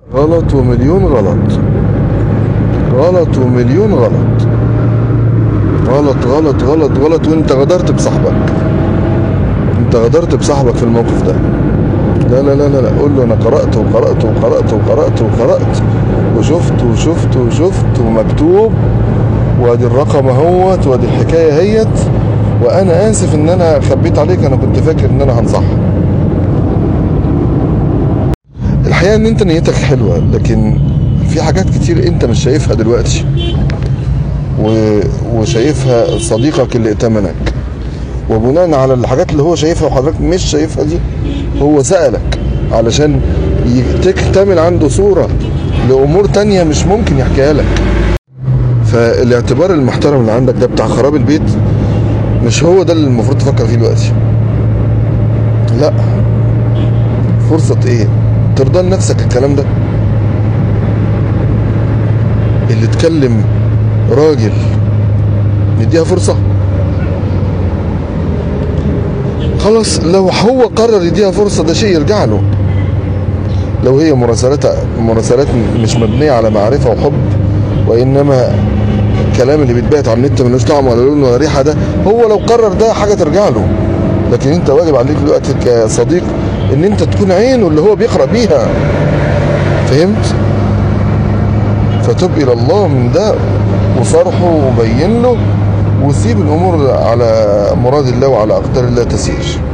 غلط ومليون غلط غلط ومليون غلط غلط غلط غلط غلط وانت غدرت بصاحبك انت غدرت بصاحبك في الموقف ده لا لا لا لا لا قول له انا قرأت وقرأت وقرأت وقرأت وقرأت وشفت وشفت وشفت ومكتوب وادي الرقم اهوت وادي الحكايه هيت وانا اسف ان انا خبيت عليك انا كنت فاكر ان انا هنصح الحقيقه ان انت نيتك حلوه لكن في حاجات كتير انت مش شايفها دلوقتي و... وشايفها صديقك اللي ائتمنك وبناء على الحاجات اللي هو شايفها وحضرتك مش شايفها دي هو سألك علشان ي- تكتمل عنده صورة لأمور تانية مش ممكن يحكيها لك فالاعتبار المحترم اللي عندك ده بتاع خراب البيت مش هو ده اللي المفروض تفكر فيه دلوقتي لا فرصة ايه ترضى لنفسك الكلام ده اللي اتكلم راجل نديها فرصة خلاص لو هو قرر يديها فرصة ده شيء يرجع له لو هي مراسلات مراسلات مش مبنية على معرفة وحب وإنما الكلام اللي بيتبعت على النت ملوش طعم ولا لون ولا ريحة ده هو لو قرر ده حاجة ترجع له لكن انت واجب عليك دلوقتي كصديق ان انت تكون عينه اللي هو بيقرأ بيها فهمت؟ فتب الى الله من ده وصرحه وبين له وسيب الامور على مراد الله وعلى اقدار الله تسير